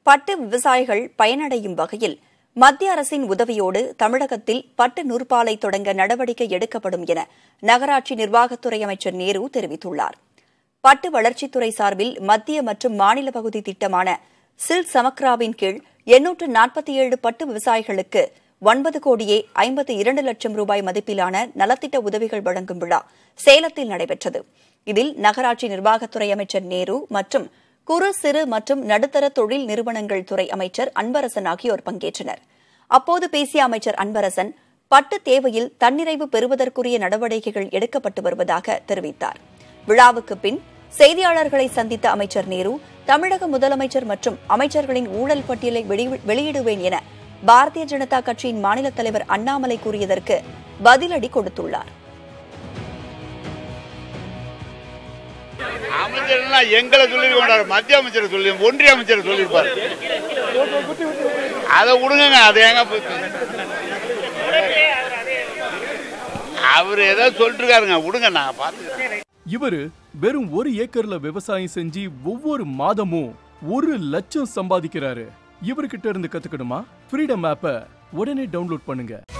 பட்டு விவசாயிகள் பயனடையும் வகையில் மத்திய அரசின் உதவியோடு தமிழகத்தில் பட்டு நூற்பாலை தொடங்க நடவடிக்கை எடுக்கப்படும் என நகராட்சி நிர்வாகத்துறை அமைச்சர் நேரு தெரிவித்துள்ளார் பட்டு வளர்ச்சித்துறை சார்பில் மத்திய மற்றும் மாநில பகுதி திட்டமான சில்க் சமக்ராவின் கீழ் எண்ணூற்று நாற்பத்தி ஏழு பட்டு விவசாயிகளுக்கு ஒன்பது கோடியே ஐம்பத்தி இரண்டு லட்சம் ரூபாய் மதிப்பிலான நலத்திட்ட உதவிகள் வழங்கும் விழா சேலத்தில் நடைபெற்றது இதில் நகராட்சி நிர்வாகத்துறை அமைச்சர் நேரு மற்றும் குறு சிறு மற்றும் நடுத்தர தொழில் நிறுவனங்கள் துறை அமைச்சர் அன்பரசன் ஆகியோர் பங்கேற்றனர் அப்போது பேசிய அமைச்சர் அன்பரசன் பட்டு தேவையில் தன்னிறைவு பெறுவதற்குரிய நடவடிக்கைகள் எடுக்கப்பட்டு வருவதாக தெரிவித்தார் விழாவுக்கு பின் செய்தியாளர்களை சந்தித்த அமைச்சர் நேரு தமிழக முதலமைச்சர் மற்றும் அமைச்சர்களின் ஊழல் பட்டியலை வெளி- வெளியிடுவேன் என பாரதிய ஜனதா கட்சியின் மாநில தலைவர் அண்ணாமலை கூறியதற்கு பதிலடி கொடுத்துள்ளார் அமைச்சர்னா எங்களை சொல்லிருக்க மாட்டாரு மத்திய அமைச்சரை சொல்லி ஒன்றிய அமைச்சரை சொல்லியிருப்பாரு அதை விடுங்க அதை ஏங்க போய் அவர் ஏதோ சொல்லிட்டு இருக்காருங்க விடுங்க நான் பார்த்துக்கிறேன் இவரு வெறும் ஒரு ஏக்கர்ல விவசாயம் செஞ்சு ஒவ்வொரு மாதமும் ஒரு லட்சம் சம்பாதிக்கிறாரு இவர்கிட்ட இருந்து கத்துக்கணுமா ஃப்ரீடம் ஆப்பை உடனே டவுன்லோட் பண்ணுங்க